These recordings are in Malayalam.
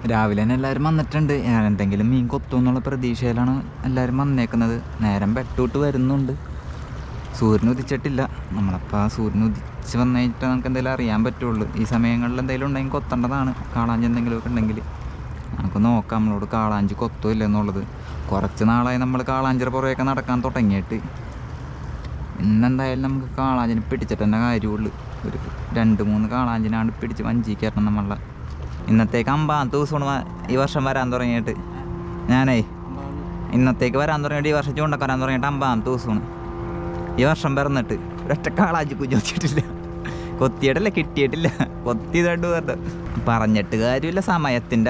രാവിലെ തന്നെ എല്ലാവരും വന്നിട്ടുണ്ട് ഞാൻ എന്തെങ്കിലും മീൻ കൊത്തും എന്നുള്ള പ്രതീക്ഷയിലാണ് എല്ലാവരും വന്നേക്കുന്നത് നേരം വെട്ടോട്ട് വരുന്നുണ്ട് സൂര്യൻ ഉദിച്ചിട്ടില്ല നമ്മളപ്പോൾ ആ സൂര്യൻ ഉദിച്ച് വന്നു കഴിഞ്ഞിട്ട് നമുക്ക് എന്തെങ്കിലും അറിയാൻ പറ്റുള്ളൂ ഈ സമയങ്ങളിൽ എന്തെങ്കിലും ഉണ്ടെങ്കിൽ കൊത്തേണ്ടതാണ് കാളാഞ്ചി എന്തെങ്കിലുമൊക്കെ ഉണ്ടെങ്കിൽ നമുക്ക് നോക്കാം നമ്മളോട് കാളാഞ്ചി കൊത്തോ ഇല്ല എന്നുള്ളത് കുറച്ച് നാളായി നമ്മൾ കാളാഞ്ചിയുടെ പുറകെയൊക്കെ നടക്കാൻ തുടങ്ങിയിട്ട് ഇന്നെന്തായാലും നമുക്ക് കാളാഞ്ചിനെ പിടിച്ചിട്ട് തന്നെ കാര്യമുള്ളൂ ഒരു രണ്ട് മൂന്ന് കാളാഞ്ചിനാണ് പിടിച്ച് വഞ്ചി കയറണം നമ്മളെ ഇന്നത്തേക്ക് അമ്പതാം ദിവസമാണ് വ- ഈ വർഷം വരാൻ തുടങ്ങിയിട്ട് ഞാനേ ഇന്നത്തേക്ക് വരാൻ തുടങ്ങിയിട്ട് ഈ വർഷം ചൂണ്ടക്ക് വരാൻ തുടങ്ങിയിട്ട് അമ്പതാം ദിവസമാണ് ഈ വർഷം പിറന്നിട്ട് ഒരൊറ്റ കാളാഞ്ചി കുഞ്ഞു വെച്ചിട്ടില്ല കൊത്തിയിട്ടല്ല കിട്ടിയിട്ടില്ല കൊത്തിയതായിട്ട് പറഞ്ഞു പറഞ്ഞിട്ട് കാര്യമില്ല സമയത്തിൻ്റെ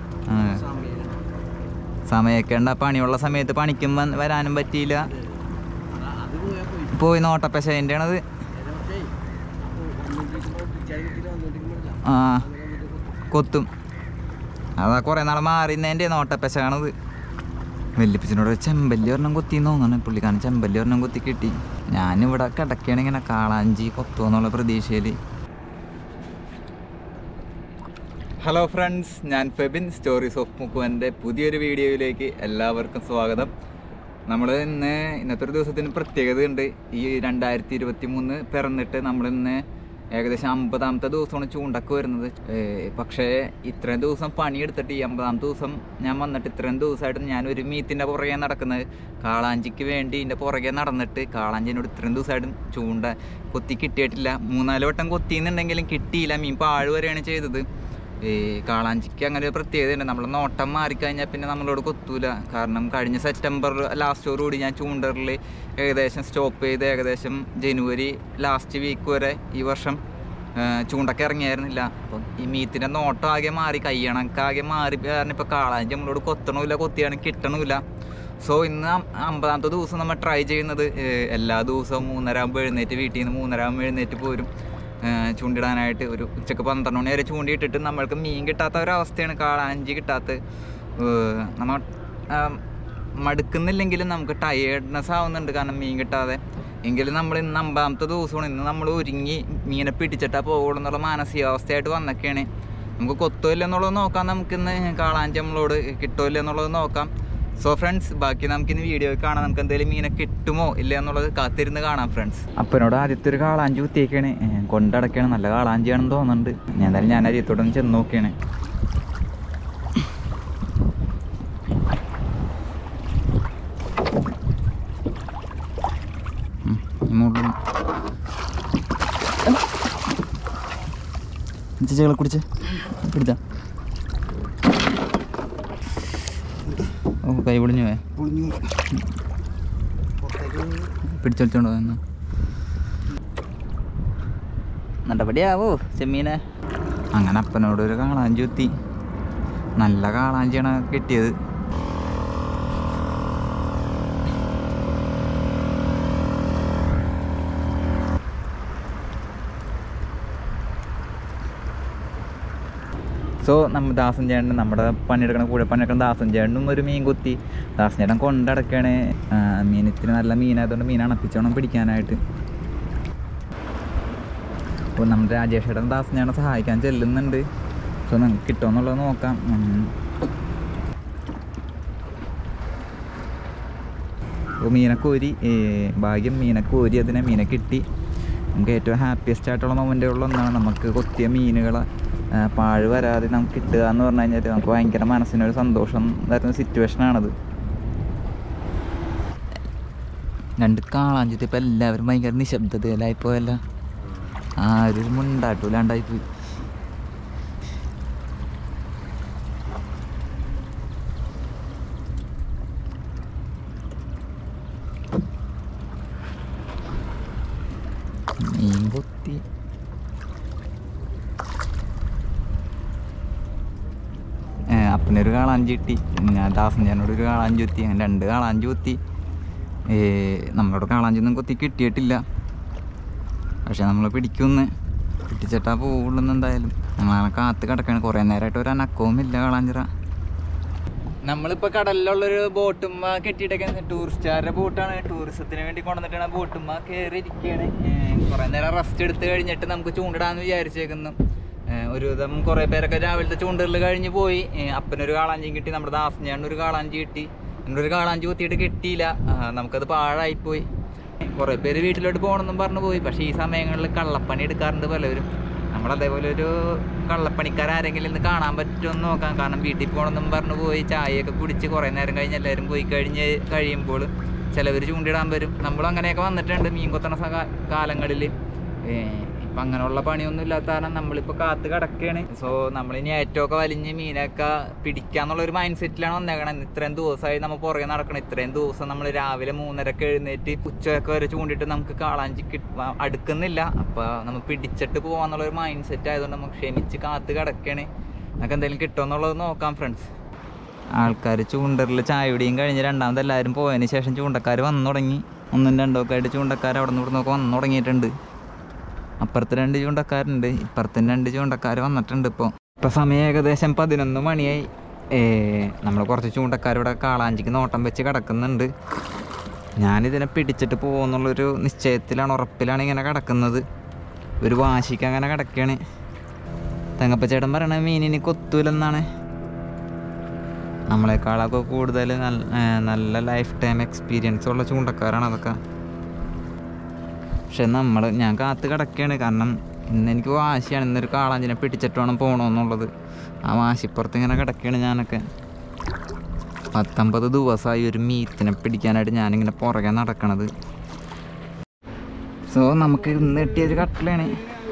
സമയമൊക്കെ ഉണ്ട് ആ പണിയുള്ള സമയത്ത് പണിക്കും വന്ന് വരാനും പറ്റിയില്ല പോയി നോട്ടപ്പശേൻ്റെ ആണത് ആ കൊത്തും അതാ കുറേ നാൾ മാറിന്നതിൻ്റെ നോട്ടപ്പശാണത് വെല്ലിപ്പിച്ചിനോട് ചെമ്പല്ലി ഒരെണ്ണം കൊത്തിന്ന് തോന്നണം പുള്ളിക്കാരൻ ചെമ്പല്ലി ഒരെണ്ണം കൊത്തി കിട്ടി ഞാനിവിടെ കിടക്കുകയാണ് ഇങ്ങനെ കാളാഞ്ചി കൊത്തുമെന്നുള്ള പ്രതീക്ഷയിൽ ഹലോ ഫ്രണ്ട്സ് ഞാൻ ഫെബിൻ സ്റ്റോറീസ് ഓഫ് മുക്കുവൻ്റെ പുതിയൊരു വീഡിയോയിലേക്ക് എല്ലാവർക്കും സ്വാഗതം നമ്മൾ ഇന്ന് ഇന്നത്തെ ഒരു ദിവസത്തിന് പ്രത്യേകത ഉണ്ട് ഈ രണ്ടായിരത്തി ഇരുപത്തി മൂന്ന് പിറന്നിട്ട് നമ്മൾ ഇന്ന് ഏകദേശം അമ്പതാമത്തെ ദിവസമാണ് ചൂണ്ടക്ക് വരുന്നത് ഏഹ് പക്ഷേ ഇത്രയും ദിവസം പണിയെടുത്തിട്ട് ഈ അമ്പതാമത്തെ ദിവസം ഞാൻ വന്നിട്ട് ഇത്രയും ദിവസമായിട്ട് ഞാൻ ഒരു മീത്തിൻ്റെ പുറകെ നടക്കുന്നത് കാളാഞ്ചിക്ക് വേണ്ടി ഇതിൻ്റെ പുറകെ നടന്നിട്ട് കാളാഞ്ചിനോട് ഇത്രയും ദിവസമായിട്ടും ചൂണ്ട കൊത്തി കിട്ടിയിട്ടില്ല മൂന്നാല് വട്ടം കൊത്തിയെന്നുണ്ടെങ്കിലും കിട്ടിയില്ല മീൻ പാഴ് വരെയാണ് ചെയ്തത് ഈ കാളാഞ്ചിക്ക് അങ്ങനെ ഒരു പ്രത്യേകതയുണ്ട് നമ്മൾ നോട്ടം മാറിക്കഴിഞ്ഞാൽ പിന്നെ നമ്മളോട് കൊത്തൂല കാരണം കഴിഞ്ഞ സെപ്റ്റംബർ ലാസ്റ്റോടുകൂടി ഞാൻ ചൂണ്ടറിൽ ഏകദേശം സ്റ്റോപ്പ് ചെയ്ത് ഏകദേശം ജനുവരി ലാസ്റ്റ് വീക്ക് വരെ ഈ വർഷം ആ, ചൂണ്ടക്ക് ഇറങ്ങിയായിരുന്നില്ല അപ്പം ഈ മീത്തിൻ്റെ നോട്ടം ആകെ മാറി കയ്യണക്കാകെ മാറി കാരണം ഇപ്പോൾ കാളാഞ്ചി നമ്മളോട് കൊത്തണമില്ല കൊത്തിയാണെങ്കിൽ കിട്ടണമില്ല സോ ഇന്ന് അം- അമ്പതാമത്തെ ദിവസം നമ്മൾ ട്രൈ ചെയ്യുന്നത് ഏഹ്, എല്ലാ ദിവസവും മൂന്നര ആകുമ്പോൾ എഴുന്നേറ്റ് വീട്ടിൽ നിന്ന് മൂന്നര ആകുമ്പോൾ എഴുന്നേറ്റ് പോരും ഏഹ്, ചൂണ്ടിടാനായിട്ട് ഒരു ഉച്ചക്ക് പന്ത്രണ്ട് മണി വരെ ചൂണ്ടിയിട്ടിട്ട് നമ്മൾക്ക് മീൻ കിട്ടാത്ത ഒരവസ്ഥയാണ് കാളാഞ്ചി കിട്ടാത്ത ഏഹ്, നമ്മൾ ആം, മടുക്കുന്നില്ലെങ്കിലും നമുക്ക് ടയേർഡ്നെസ് ആവുന്നുണ്ട് കാരണം മീൻ കിട്ടാതെ എങ്കിലും നമ്മൾ ഇന്ന് അമ്പതാമത്തെ ദിവസമാണ് ഇന്ന് നമ്മൾ ഒരുങ്ങി മീനെ പിടിച്ചിട്ടാ പോകുള്ളൂ എന്നുള്ള മാനസികാവസ്ഥയായിട്ട് വന്നൊക്കെയാണ് നമുക്ക് കൊത്തോ ഇല്ല എന്നുള്ളത് നോക്കാം നമുക്കിന്ന് കാളാഞ്ചി നമ്മളോട് കിട്ടോ ഇല്ല എന്നുള്ളത് നോക്കാം സോ ഫ്രണ്ട്സ് ബാക്കി നമുക്കിന്ന് വീഡിയോ കാണാം നമുക്ക് എന്തെങ്കിലും മീനെ കിട്ടുമോ ഇല്ല എന്നുള്ളത് കാത്തിരുന്ന് കാണാം ഫ്രണ്ട്സ് അപ്പനോട് ആദ്യത്തെ ഒരു കാളാഞ്ചി കുത്തിയേക്കാണ് കൊണ്ടടക്കാണ് നല്ല കാളാഞ്ചിയാണെന്ന് തോന്നുന്നുണ്ട് ഞാൻ എന്തായാലും ഞാൻ അരിയത്തോടൊന്ന് ചെന്ന് നോക്കിയാണ് ഉം, മുകളിൽ ചേച്ചികളെ കുടിച്ച് പിടിച്ച ഓ കൈ പൊളിഞ്ഞു പോയെ പിടിച്ചോളിച്ചോണ്ട് പോയെന്ന് നടപടിയാവോ ചെമ്മീനെ അങ്ങനെ അപ്പനോട് ഒരു കാളാഞ്ചി കുത്തി നല്ല കാളാഞ്ചിയാണ് കിട്ടിയത് സോ നമ്മ ദാസൻ ചേട്ടൻ നമ്മുടെ പണിയെടുക്കണ കൂടെ പണിയെടുക്കുന്ന ദാസൻ ചേട്ടനും ഒരു മീൻ കുത്തി ദാസൻ ചേട്ടൻ കൊണ്ടടക്കാണ് ആ, മീൻ ഇത്തിരി നല്ല മീനായതുകൊണ്ട് മീൻ അണപ്പിച്ചോണം പിടിക്കാനായിട്ട് അപ്പോൾ നമ്മുടെ രാജേഷ് ചേട്ടൻ ദാസൻ ചേട്ടനെ സഹായിക്കാൻ ചെല്ലുന്നുണ്ട് സോ നമുക്ക് കിട്ടുമെന്നുള്ളത് നോക്കാം ഉം. അപ്പോൾ മീനെ കോരി ഏ, ഭാഗ്യം മീനെ കോരി അതിനെ മീനെ കിട്ടി നമുക്ക് ഏറ്റവും ഹാപ്പിയസ്റ്റ് ആയിട്ടുള്ള മൊമെൻറ്റുകളിൽ ഒന്നാണ് നമുക്ക് കൊത്തിയ മീനുകളെ ആ, പാഴ് വരാതെ നമുക്ക് കിട്ടുക എന്ന് പറഞ്ഞു കഴിഞ്ഞാൽ നമുക്ക് ഭയങ്കര മനസ്സിനൊരു സന്തോഷം തരുന്ന സിറ്റുവേഷനാണത് രണ്ട് കാളാഞ്ചിട്ട് ഇപ്പം എല്ലാവരും ഭയങ്കര നിശബ്ദതയിലായിപ്പോയല്ല ആരും ഒരു മുണ്ടാട്ടൂലാണ്ടായിപ്പോയി മീൻ കൊത്തി ഏ, അപ്പനൊരു കാളാഞ്ചി കിട്ടി ഞാൻ ദാസൻ ഞാനോട് ഒരു കാളാഞ്ചി കുത്തി അങ്ങനെ രണ്ട് കാളാഞ്ചി കുത്തി ഏ, നമ്മളോട് കാളാഞ്ചൊന്നും കൊത്തി കിട്ടിയിട്ടില്ല പക്ഷെ നമ്മൾ പിടിക്കുന്ന് പിടിച്ചിട്ടാ പോകുള്ളൂ എന്തായാലും നമ്മളങ്ങനെ കാത്ത് കിടക്കാണ് കുറേ നേരമായിട്ട് ഒരു അനക്കവും ഇല്ല കാളാഞ്ചിറ നമ്മളിപ്പോൾ കടലിലുള്ളൊരു ബോട്ടുമ്മ കെട്ടിയിട്ടൊക്കെ ടൂറിസ്റ്റുകാരുടെ ബോട്ടാണ് ടൂറിസത്തിന് വേണ്ടി കൊണ്ടുവന്നിട്ടാണ് ബോട്ടുമ്മ കയറി ഇരിക്കുകയാണ് കുറേ നേരം റെസ്റ്റ് എടുത്ത് കഴിഞ്ഞിട്ട് നമുക്ക് ചൂണ്ടിടാന്ന് വിചാരിച്ചേക്കുന്നു ഏഹ് ഒരുവിധം കുറേ പേരൊക്കെ രാവിലത്തെ ചൂണ്ടലിൽ കഴിഞ്ഞ് പോയി ഏഹ് അപ്പനൊരു കാളാഞ്ചിയും കിട്ടി നമ്മുടെ ദാസഞ്ഞാണ് ഒരു കാളാഞ്ചി കിട്ടി എന്നൊരു കാളാഞ്ചി കുത്തിയിട്ട് കിട്ടിയില്ല ആഹ് നമുക്കത് പാഴായിപ്പോയി കുറേ പേര് വീട്ടിലോട്ട് പോകണമെന്നും പറഞ്ഞു പോയി പക്ഷേ ഈ സമയങ്ങളിൽ കള്ളപ്പണി എടുക്കാറുണ്ട് പലവരും നമ്മൾ അതേപോലെ ഒരു കള്ളപ്പണിക്കാരെങ്കിലും ഇന്ന് കാണാൻ പറ്റുമോ എന്ന് നോക്കാം കാരണം വീട്ടിൽ പോകണമെന്നും പറഞ്ഞു പോയി ചായയൊക്കെ കുടിച്ച് കുറേ നേരം കഴിഞ്ഞ് എല്ലാവരും പോയി കഴിഞ്ഞ് കഴിയുമ്പോൾ ചിലവർ ചൂണ്ടിടാൻ വരും നമ്മളും അങ്ങനെയൊക്കെ വന്നിട്ടുണ്ട് മീൻ കൊത്തണ സകാ കാലങ്ങളിൽ ഇപ്പം അങ്ങനെയുള്ള പണിയൊന്നും ഇല്ലാത്ത കാരണം നമ്മളിപ്പോൾ കാത്ത് കിടക്കുകയാണ് സോ നമ്മളിനി ഏറ്റമൊക്കെ വലിഞ്ഞ് മീനൊക്കെ പിടിക്കാന്നുള്ള ഒരു മൈൻഡ് സെറ്റിലാണ് വന്നേക്കണം ഇത്രയും ദിവസമായി നമ്മൾ പുറകെ നടക്കണം ഇത്രയും ദിവസം നമ്മൾ രാവിലെ മൂന്നരക്ക് എഴുന്നേറ്റ് ഉച്ചയൊക്കെ വരെ ചൂണ്ടിട്ട് നമുക്ക് കാളാഞ്ചി കിട്ട അടുക്കുന്നില്ല അപ്പോൾ നമ്മൾ പിടിച്ചിട്ട് പോകാന്നുള്ള ഒരു മൈൻഡ് സെറ്റ് ആയതുകൊണ്ട് നമുക്ക് ക്ഷമിച്ച് കാത്ത് കിടക്കുകയാണ് നമുക്ക് എന്തെങ്കിലും കിട്ടുമെന്നുള്ളത് നോക്കാം ഫ്രണ്ട്സ് ആൾക്കാർ ചൂണ്ടറിൽ ചായ കുടിയും കഴിഞ്ഞ് രണ്ടാമത് എല്ലാവരും പോയതിന് ശേഷം ചൂണ്ടക്കാർ വന്നു തുടങ്ങി ഒന്നും രണ്ടോ ഒക്കെ ആയിട്ട് ചൂണ്ടക്കാർ അവിടെ നിന്ന് ഇവിടെ നിന്നൊക്കെ വന്നു തുടങ്ങിയിട്ടുണ്ട് അപ്പുറത്ത് രണ്ട് ചൂണ്ടക്കാരുണ്ട് ഇപ്പുറത്തും രണ്ട് ചൂണ്ടക്കാർ വന്നിട്ടുണ്ട് ഇപ്പോൾ ഇപ്പോൾ സമയം ഏകദേശം പതിനൊന്ന് മണിയായി നമ്മൾ കുറച്ച് ചൂണ്ടക്കാർ ഇവിടെ കാളാഞ്ചിക്ക് നോട്ടം വെച്ച് കിടക്കുന്നുണ്ട് ഞാനിതിനെ പിടിച്ചിട്ട് പോകുമെന്നുള്ളൊരു നിശ്ചയത്തിലാണ് ഉറപ്പിലാണ് ഇങ്ങനെ കിടക്കുന്നത് ഒരു വാശിക്ക് അങ്ങനെ കിടക്കുകയാണ് തെങ്ങപ്പച്ചേട്ടൻ പറയണ മീനിന് കൊത്തൂലെന്നാണ് നമ്മളെക്കാളൊക്കെ കൂടുതൽ നല്ല ഏർ നല്ല ലൈഫ് ടൈം എക്സ്പീരിയൻസ് ഉള്ള ചൂണ്ടക്കാരാണ് അതൊക്കെ പക്ഷെ നമ്മൾ ഞാൻ കാത്ത് കിടക്കുകയാണ് കാരണം ഇന്ന് എനിക്ക് വാശിയാണ് ഇന്നൊരു കാളാഞ്ചിനെ പിടിച്ചിട്ട് വേണം പോകണമെന്നുള്ളത് ആ വാശിപ്പുറത്ത് ഇങ്ങനെ കിടക്കുകയാണ് ഞാനൊക്കെ പത്തൊമ്പത് ദിവസമായി ഒരു മീത്തിനെ പിടിക്കാനായിട്ട് ഞാനിങ്ങനെ പുറകെ നടക്കണത് സോ നമുക്ക് ഇന്ന് കിട്ടിയൊരു കട്ടിലാണ്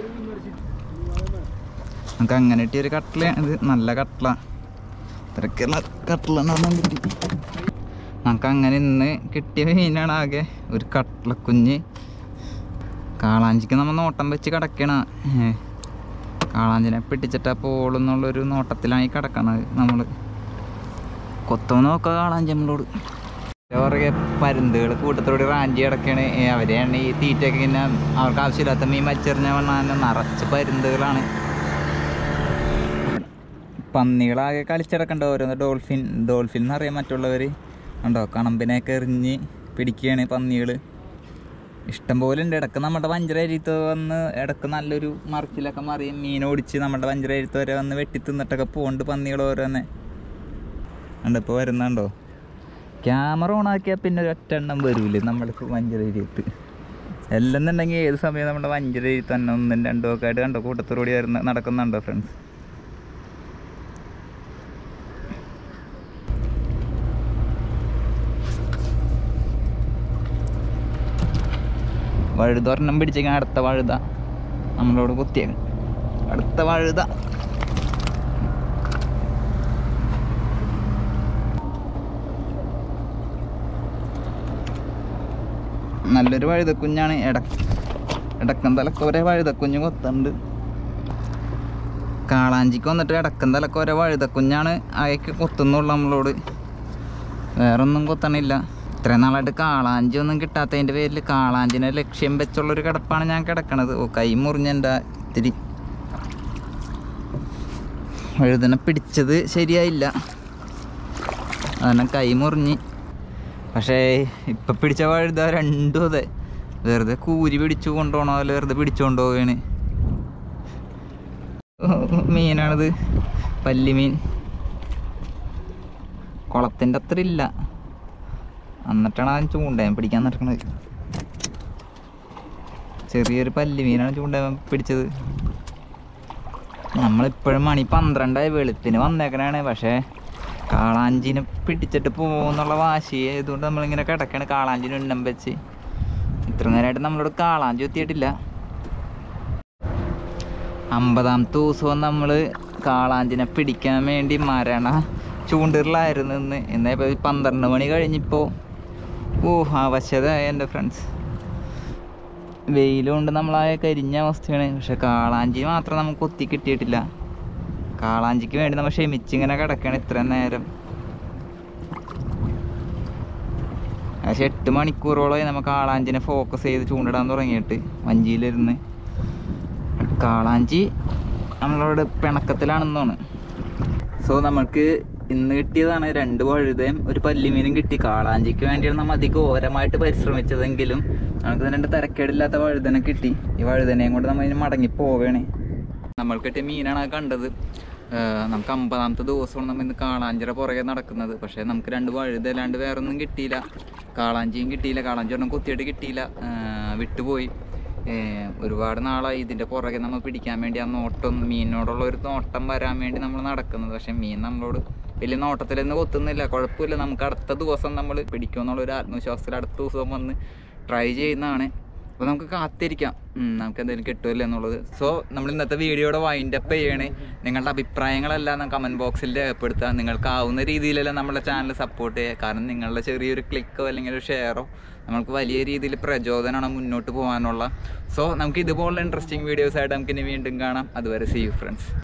നമുക്ക് അങ്ങനെ കിട്ടിയൊരു കട്ടിലാണ് ഇത് നല്ല കട്ടില ഇത്രയ്ക്കുള്ള കട്ടിലാണ് കിട്ടി നമുക്ക് അങ്ങനെ ഇന്ന് കിട്ടിയ മീനാണ് ആകെ ഒരു കട്ടിലക്കുഞ്ഞ് കാളാഞ്ചിക്ക് നമ്മൾ നോട്ടം വെച്ച് കിടക്കണ കാളാഞ്ചിനെ പിടിച്ചിട്ടാ പോളെന്നുള്ളൊരു നോട്ടത്തിലാണ് ഈ കിടക്കണത് നമ്മൾ കൊത്തോ നോക്കുക കാളാഞ്ചി നമ്മളോട് പുറകെ പരുന്തുകൾ കൂട്ടത്തോട് റാഞ്ചി കിടക്കാണ് ഏ, അവരെയാണ് ഈ തീറ്റയൊക്കെ ഇങ്ങനെ അവർക്ക് ആവശ്യമില്ലാത്ത മീൻ മച്ചെറിഞ്ഞ വണ്ണാൻ നിറച്ച് പരുന്തുകളാണ് പന്നികളാകെ കളിച്ചിടക്കണ്ട ഓരോന്ന് ഡോൾഫിൻ ഡോൾഫിൻ എന്നറിയാം മറ്റുള്ളവർ ഉണ്ടോ കണമ്പിനെയൊക്കെ എറിഞ്ഞ് പിടിക്കുകയാണ് പന്നികൾ ഇഷ്ടം പോലെ ഉണ്ട് ഇടക്ക് നമ്മുടെ വഞ്ചരരിത്ത് വന്ന് ഇടക്ക് നല്ലൊരു മറിച്ചിലൊക്കെ മറി മീൻ ഓടിച്ച് നമ്മുടെ വഞ്ചരരിത്ത് വരെ വന്ന് വെട്ടി തിന്നിട്ടൊക്കെ പോകുന്നുണ്ട് പന്നികൾ ഓരോന്നെ ഉണ്ട് ഇപ്പോൾ വരുന്നുണ്ടോ ക്യാമറ ഓൺ ആക്കിയാൽ പിന്നെ ഒരു ഒറ്റ എണ്ണം വരൂലേ നമ്മളിപ്പോൾ വഞ്ചരരിത്ത് എല്ലാം എന്നുണ്ടെങ്കിൽ ഏത് സമയം നമ്മുടെ വഞ്ചരരിത്ത് തന്നെ ഒന്നും രണ്ടും ഒക്കെ ആയിട്ട് കണ്ടോ കൂട്ടത്തോടുകൂടി വരുന്ന നടക്കുന്നുണ്ടോ ഫ്രണ്ട്സ് വഴുത ഒരെണ്ണം പിടിച്ചേക്കാൻ അടുത്ത വഴുത നമ്മളോട് കുത്തിയേക്കും അടുത്ത വഴുത നല്ലൊരു വഴുതക്കുഞ്ഞാണ് ഇട ഇടക്കം തലക്കോരെ വഴുതക്കുഞ്ഞ് കൊത്തുണ്ട് കാളാഞ്ചിക്ക് വന്നിട്ട് ഇടക്കം തലക്കോരെ വഴുതക്കുഞ്ഞാണ് അയക്ക് കൊത്തുന്നുള്ളു നമ്മളോട് വേറൊന്നും കൊത്തണില്ല ഇത്രയും നാളായിട്ട് കാളാഞ്ചി ഒന്നും കിട്ടാത്തതിൻ്റെ പേരിൽ കാളാഞ്ചിനെ ലക്ഷ്യം വെച്ചുള്ളൊരു കിടപ്പാണ് ഞാൻ കിടക്കണത് ഓ കൈ മുറിഞ്ഞെൻ്റെ ഇത്തിരി വഴുതനെ പിടിച്ചത് ശരിയായില്ല അതന്നെ കൈ മുറിഞ്ഞ് പക്ഷേ ഇപ്പം പിടിച്ച വഴുത രണ്ടും അതെ വെറുതെ കൂരി പിടിച്ചു കൊണ്ടുപോകണ പോലെ വെറുതെ പിടിച്ചുകൊണ്ട് പോവുകയാണ് മീനാണിത് പല്ലിമീൻ കുളത്തിൻ്റെ അത്ര ഇല്ല എന്നിട്ടാണ് ആ ചൂണ്ടയൻ പിടിക്കാൻ നടക്കണത് ചെറിയൊരു പല്ലി മീനാണ് ചൂണ്ടയൻ പിടിച്ചത് നമ്മളിപ്പോഴും മണി പന്ത്രണ്ടായി വെളുപ്പിന് വന്നേക്കണാണ് പക്ഷേ കാളാഞ്ചിനെ പിടിച്ചിട്ട് പോകുന്നുള്ള വാശി ആയതുകൊണ്ട് നമ്മളിങ്ങനെ കിടക്കാണ് കാളാഞ്ചിന് ഉന്നം വെച്ച് ഇത്ര നേരമായിട്ട് നമ്മളോട് കാളാഞ്ചി എത്തിയിട്ടില്ല അമ്പതാമത്തെ ദിവസവും നമ്മൾ കാളാഞ്ചിനെ പിടിക്കാൻ വേണ്ടി മരണ ചൂണ്ടറിലായിരുന്നു ഇന്ന് ഇന്ന് ഇപ്പോൾ പന്ത്രണ്ട് മണി കഴിഞ്ഞിപ്പോൾ ഓ അവശതയായ എൻ്റെ ഫ്രണ്ട്സ് വെയിലുകൊണ്ട് നമ്മളായ കരിഞ്ഞ അവസ്ഥയാണ് പക്ഷെ കാളാഞ്ചി മാത്രം നമുക്ക് ഒത്തി കിട്ടിയിട്ടില്ല കാളാഞ്ചിക്ക് വേണ്ടി നമ്മൾ ക്ഷമിച്ചിങ്ങനെ കിടക്കുകയാണ് ഇത്രയും നേരം പക്ഷെ എട്ട് മണിക്കൂറോളമായി നമുക്ക് കാളാഞ്ചിനെ ഫോക്കസ് ചെയ്ത് ചൂണ്ടിടാൻ തുടങ്ങിയിട്ട് വഞ്ചിയിലിരുന്ന് കാളാഞ്ചി നമ്മളോട് പിണക്കത്തിലാണെന്നാണ് സോ നമുക്ക് ഇന്ന് കിട്ടിയതാണ് രണ്ട് വഴുതയും ഒരു പല്ലിമീനും കിട്ടി കാളാഞ്ചിക്ക് വേണ്ടിയാണ് നമ്മൾ അധികം ഓരമായിട്ട് പരിശ്രമിച്ചതെങ്കിലും നമുക്ക് രണ്ട് തരക്കേടില്ലാത്ത വഴുതനെ കിട്ടി ഈ വഴുതനെയും കൊണ്ട് നമ്മൾ ഇനി മടങ്ങി പോവുകയാണ് നമ്മൾ കിട്ടിയ മീനാണ് ആ കണ്ടത് ഏഹ് നമുക്ക് അമ്പതാമത്തെ ദിവസമാണ് നമ്മൾ ഇന്ന് കാളാഞ്ചിറ പുറകെ നടക്കുന്നത് പക്ഷേ നമുക്ക് രണ്ട് വഴുതല്ലാണ്ട് വേറെ ഒന്നും കിട്ടിയില്ല കാളാഞ്ചിയും കിട്ടിയില്ല കാളാഞ്ചി ഒരെണ്ണം കുത്തിയിട്ട് കിട്ടിയില്ല ഏഹ് വിട്ടുപോയി ഏഹ് ഒരുപാട് നാളായി ഇതിൻ്റെ പുറകെ നമ്മൾ പിടിക്കാൻ വേണ്ടി ആ നോട്ടം മീനിനോടുള്ള ഒരു നോട്ടം വരാൻ വേണ്ടി നമ്മൾ നടക്കുന്നത് പക്ഷേ മീൻ നമ്മളോട് വലിയ നോട്ടത്തിലൊന്നും കൊത്തുന്നില്ല കുഴപ്പമില്ല നമുക്ക് അടുത്ത ദിവസം നമ്മൾ പിടിക്കുമെന്നുള്ള ഒരു ആത്മവിശ്വാസത്തിൽ അടുത്ത ദിവസം വന്ന് ട്രൈ ചെയ്യുന്നതാണ് അപ്പോൾ നമുക്ക് കാത്തിരിക്കാം ഉം, നമുക്ക് എന്തെങ്കിലും കിട്ടുമല്ലോ എന്നുള്ളത് സോ നമ്മൾ ഇന്നത്തെ വീഡിയോയുടെ വൈൻഡ് അപ്പ് ചെയ്യണേ നിങ്ങളുടെ അഭിപ്രായങ്ങളെല്ലാം കമൻറ്റ് ബോക്സിൽ രേഖപ്പെടുത്തുക നിങ്ങൾക്ക് ആവുന്ന രീതിയിലെല്ലാം നമ്മുടെ ചാനൽ സപ്പോർട്ട് ചെയ്യുക കാരണം നിങ്ങളുടെ ചെറിയൊരു ക്ലിക്കോ അല്ലെങ്കിൽ ഒരു ഷെയറോ നമുക്ക് വലിയ രീതിയിൽ പ്രചോദനമാണ് മുന്നോട്ട് പോകാനുള്ള സോ നമുക്ക് ഇതുപോലുള്ള ഇൻട്രസ്റ്റിംഗ് വീഡിയോസ് ആയിട്ട് നമുക്ക് ഇനി വീണ്ടും കാണാം അതുവരെ സീ യു ഫ്രണ്ട്സ്